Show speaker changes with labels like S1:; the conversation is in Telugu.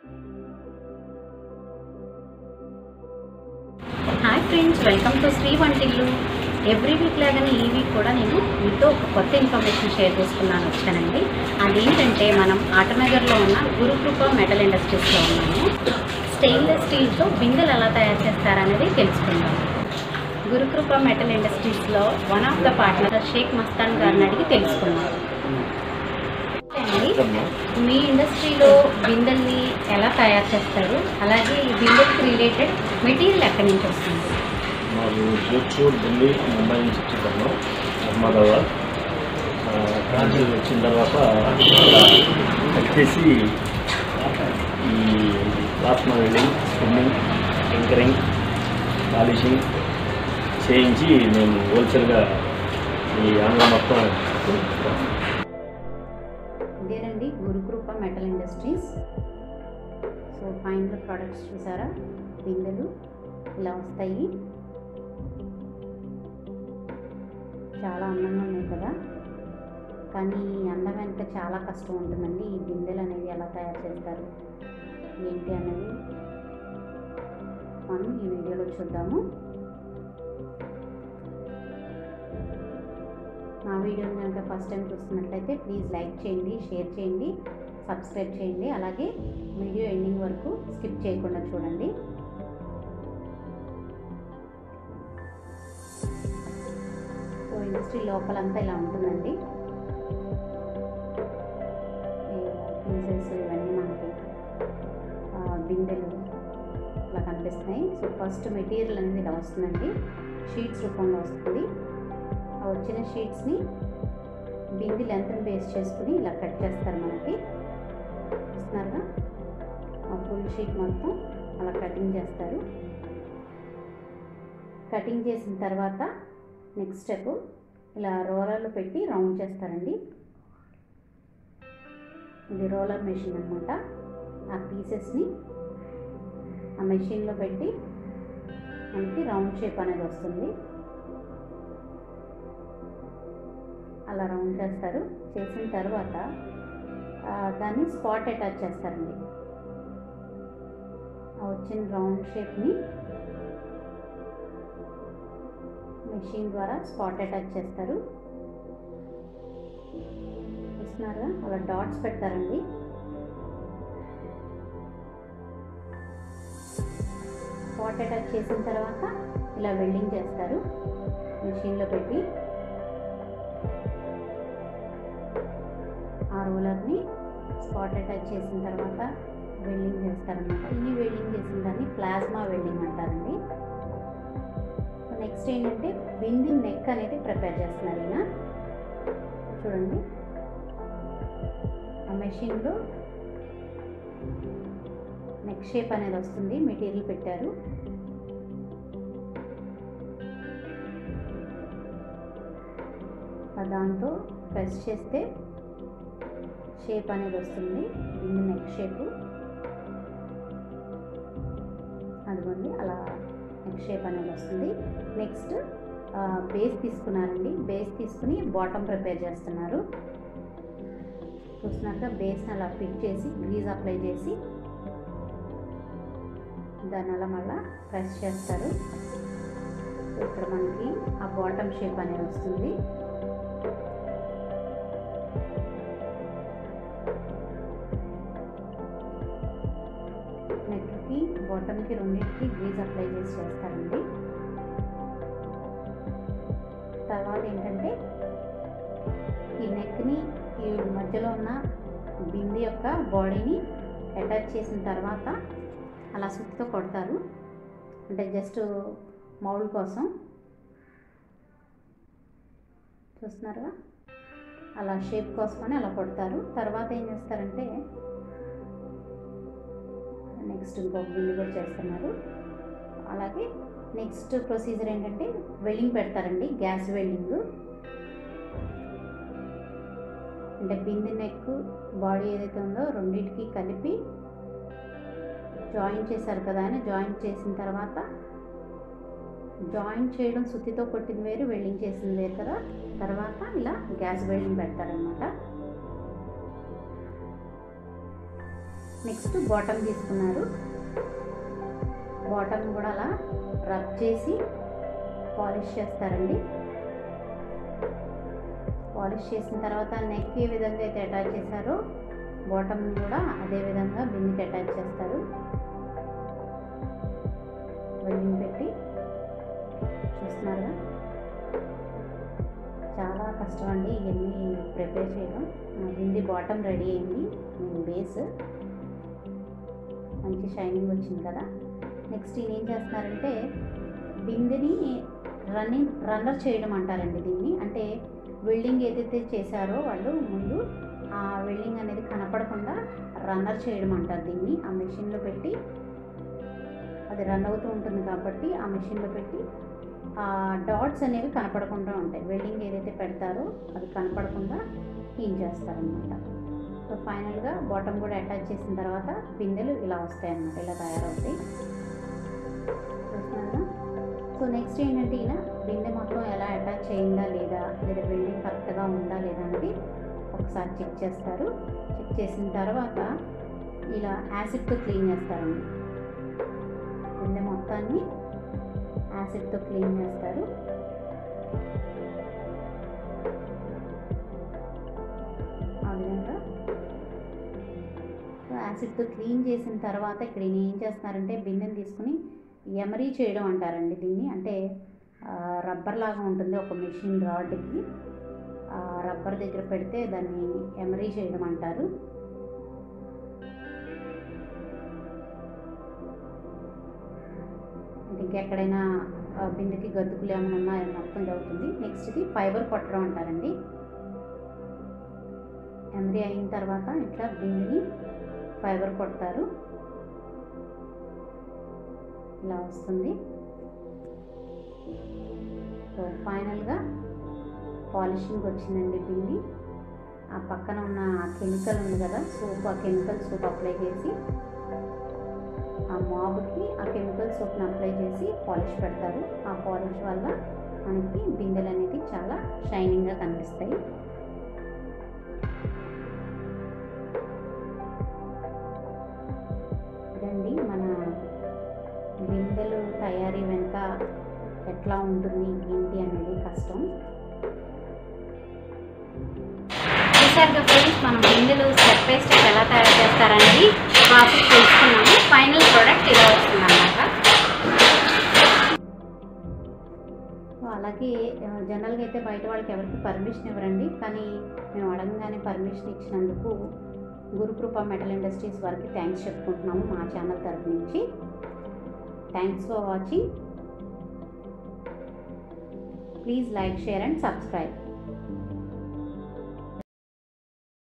S1: Hi friends welcome to Sri Vantillu every week లాగానే ఈ వీక్ కూడా నేను మీతో ఒక కొత్త ఇన్ఫర్మేషన్ షేర్ చేసుకున్నాను వచ్చానండి అదేంటంటే మనం ఆటనగర్లో ఉన్న గురుకృప మెటల్ ఇండస్ట్రీస్లో ఉన్నాము స్టెయిన్లెస్ స్టీల్తో బిందెలు ఎలా తయారు చేస్తారనేది తెలుసుకుందాం గురుకృప మెటల్ ఇండస్ట్రీస్లో one of the partner Shaik Mastan గారిని అడిగి తెలుసుకున్నాం అండి మీ ఇండస్ట్రీలో బిందెల్ని ఎలా తయారు చేస్తారు అలాగే ఈ బిందెల్కి రిలేటెడ్ మెటీరియల్ ఎక్కడి నుంచి వస్తుంది
S2: మాకు జోధ్పూర్ ఢిల్లీ ముంబై నుంచి వచ్చిందమ్మా అహ్మదాబాద్ కాంచి వచ్చిన తర్వాత వచ్చేసి ఈ plasma welding spinning tinkering polishing చేయించి మేము హోల్సేల్గా ఈ ఆంధ్ర మొత్తం కొనుక్కుంటాం.
S1: ఇదేనండి Gurukrupa metal industries so final products చూసారా బిందెలు ఇలా వస్తాయి చాలా అందంగా ఉన్నాయి కదా కానీ ఈ అందం వెనుక చాలా కష్టం ఉంటుందండి ఈ బిందెలు అనేది ఎలా తయారు చేస్తారు ఏంటి అనేది మనం ఈ వీడియోలో చూద్దాము నా వీడియోని కనుక ఫస్ట్ టైం చూస్తున్నట్లయితే ప్లీజ్ లైక్ చేయండి షేర్ చేయండి సబ్స్క్రైబ్ చేయండి అలాగే వీడియో ఎండింగ్ వరకు స్కిప్ చేయకుండా చూడండి సో ఇండస్ట్రీ లోపలంతా ఇలా ఉంటుందండి పీసెస్ ఇవన్నీ మనకి ఆ, బిందెలు ఇలా కనిపిస్తున్నాయి సో ఫస్ట్ మెటీరియల్ అనేది ఇలా వస్తుందండి షీట్స్ రూపంలో వస్తుంది ఆ వచ్చిన షీట్స్ని బింది లెంత్ని బేస్ చేసుకుని ఇలా కట్ చేస్తారు మనకి చూస్తున్నారుగా ఆ ఫుల్ షీట్ మొత్తం అలా కటింగ్ చేస్తారు కటింగ్ చేసిన తర్వాత నెక్స్ట్ స్టెప్ ఇలా రోలర్లో పెట్టి రౌండ్ చేస్తారండి ఇది రోలర్ మెషిన్ అనమాట ఆ పీసెస్ని ఆ మెషిన్లో పెట్టి మనకి రౌండ్ షేప్ అనేది వస్తుంది అలా రౌండ్ చేస్తారు చేసిన తర్వాత ఆ, దాన్ని స్పాట్ అటాచ్ చేస్తారండి ఆ వచ్చిన రౌండ్ షేప్ని మెషిన్ ద్వారా స్పాట్ అటాచ్ చేస్తారు చూస్తున్నారుగా అలా డాట్స్ పెడతారండి స్పాట్ అటాచ్ చేసిన తర్వాత ఇలా వెల్డింగ్ చేస్తారు మెషిన్లో పెట్టి ఆ రోలర్ని స్పాట్ అటాచ్ చేసిన తర్వాత వెల్డింగ్ చేస్తారనమాట ఈ వెల్డింగ్ చేసిన దాన్ని ప్లాస్మా వెల్డింగ్ అంటారండి నెక్స్ట్ ఏంటంటే బింది నెక్ అనేది ప్రిపేర్ చేస్తున్నారు ఈయన చూడండి ఆ మెషిన్లో నెక్ షేప్ అనేది వస్తుంది మెటీరియల్ పెట్టారు ఆ దాంతో ప్రెస్ చేస్తే షేప్ అనేది వస్తుంది బిందు నెక్ షేపు అదిగోండి అలా నెక్ షేప్ అనేది వస్తుంది నెక్స్ట్ బేస్ తీసుకున్నారండి బేస్ తీసుకుని బాటమ్ ప్రిపేర్ చేస్తున్నారు చూసినాక బేస్ని అలా ఫిట్ చేసి గ్రీజ్ అప్లై చేసి దాన్ని అలా మళ్ళా ప్రెస్ చేస్తారు ఇక్కడ మనకి ఆ బాటమ్ షేప్ అనేది వస్తుంది నెక్కి బాటమ్కి రెండింటికి గ్రీజ్ అప్లై చేసి చేస్తారండి తర్వాత ఏంటంటే ఈ నెక్ని ఈ మధ్యలో ఉన్న బింది యొక్క బాడీని అటాచ్ చేసిన తర్వాత అలా సుత్తితో కొడతారు అంటే జస్ట్ మౌల్ కోసం చూస్తున్నారుగా అలా షేప్ కోసమని అలా కొడతారు తర్వాత ఏం చేస్తారంటే నెక్స్ట్ ఇంకొక బిల్లు కూడా చేస్తున్నారు అలాగే నెక్స్ట్ ప్రొసీజర్ ఏంటంటే వెల్డింగ్ పెడతారండి గ్యాస్ వెల్డింగ్ అంటే బింది నెక్ బాడీ ఏదైతే ఉందో రెండింటికి కలిపి జాయిన్ చేశారు కదా అని జాయిన్ చేసిన తర్వాత జాయిన్ చేయడం సుత్తితో కొట్టింది వేరు వెల్డింగ్ చేసింది వేరు కదా తర్వాత ఇలా గ్యాస్ వెల్డింగ్ పెడతారనమాట నెక్స్ట్ బాటమ్ తీసుకున్నారు బాటమ్ కూడా అలా రబ్ చేసి పాలిష్ చేస్తారండి పాలిష్ చేసిన తర్వాత నెక్ ఏ విధంగా అయితే అటాచ్ చేశారో బాటమ్ కూడా అదే విధంగా బిందికి అటాచ్ చేస్తారు వెల్డింగ్ పెట్టి చూస్తున్నారుగా చాలా కష్టం అండి ఇవన్నీ ప్రిపేర్ చేయడం ఆ బింది బాటమ్ రెడీ అయింది బేస్ మంచి షైనింగ్ వచ్చింది కదా నెక్స్ట్ ఈయన ఏం చేస్తున్నారంటే బిందెని రన్నింగ్ రన్నర్ చేయడం అంటారండి దీన్ని అంటే వెల్డింగ్ ఏదైతే చేశారో వాళ్ళు ముందు ఆ వెల్డింగ్ అనేది కనపడకుండా రన్నర్ చేయడం అంటారు దీన్ని ఆ మెషిన్లో పెట్టి అది రన్ అవుతూ ఉంటుంది కాబట్టి ఆ మెషిన్లో పెట్టి ఆ డాట్స్ అనేవి కనపడకుండా ఉంటాయి వెల్డింగ్ ఏదైతే పెడతారో అది కనపడకుండా క్లీన్ చేస్తారనమాట సో ఫైనల్గా బాటమ్ కూడా అటాచ్ చేసిన తర్వాత బిందెలు ఇలా వస్తాయి అన్నమాట ఇలా తయారవుతాయి చూస్తున్నారా సో నెక్స్ట్ ఏంటంటే ఈయన బిందె మొత్తం ఎలా అటాచ్ అయిందా లేదా లేదా వెల్డింగ్ కరెక్ట్గా ఉందా లేదా అనేది ఒకసారి చెక్ చేస్తారు చెక్ చేసిన తర్వాత ఇలా యాసిడ్తో క్లీన్ చేస్తారండి బిందె మొత్తాన్ని యాసిడ్తో క్లీన్ చేస్తారు ఆ విధంగా సో యాసిడ్తో క్లీన్ చేసిన తర్వాత ఇక్కడ ఈయన ఏం చేస్తున్నారంటే బిందెని తీసుకుని ఎమరీ చేయడం అంటారండి దీన్ని అంటే ఆ, రబ్బర్ లాగా ఉంటుంది ఒక మెషిన్ రాడ్కి ఆ రబ్బర్ దగ్గర పెడితే దాన్ని ఎమరీ చేయడం అంటారు అంటే ఇంకెక్కడైనా ఆ, బిందెకి గతుకులు ఏమైనా ఉన్నాయో మొత్తం ఇది అవుతుంది నెక్స్ట్ ఇది ఫైబర్ కొట్టడం అంటారండి ఎమరీ అయిన తర్వాత ఇట్లా బిందెని ఫైబర్ కొడతారు ఇలా వస్తుంది సో ఫైనల్గా పాలిషింగ్ వచ్చిందండి బింది ఆ పక్కన ఉన్న కెమికల్ ఉంది కదా సోప్ ఆ కెమికల్ సోప్ అప్లై చేసి ఆ మాబ్కి ఆ కెమికల్ సోప్ని అప్లై చేసి పాలిష్ పెడతారు ఆ పాలిష్ వల్ల మనకి బిందెలు అనేది చాలా షైనింగ్గా కనిపిస్తాయి ఇదండి మన బిందెలు తయారీ వెనుక ఎట్లా ఉంటుంది ఏంటి అనేది కష్టం చూసారుగా ఫ్రెండ్స్ మనం బిందెలు స్టెప్ బై స్టెప్ ఎలా తయారు చేస్తారనేది ప్రాసెస్ తెలుసుకున్నాము ఫైనల్ ప్రోడక్ట్ ఇలా వస్తుంది అన్నమాట అలాగే ఆ, జనరల్గా అయితే బయట వాళ్ళకి ఎవరికి పర్మిషన్ ఇవ్వరండి కానీ మేము అడగగానే పర్మిషన్ ఇచ్చినందుకు గురుకృప మెటల్ ఇండస్ట్రీస్ వారికి థ్యాంక్స్ చెప్పుకుంటున్నాము మా ఛానల్ తరఫు నుంచి thanks for watching please like share and subscribe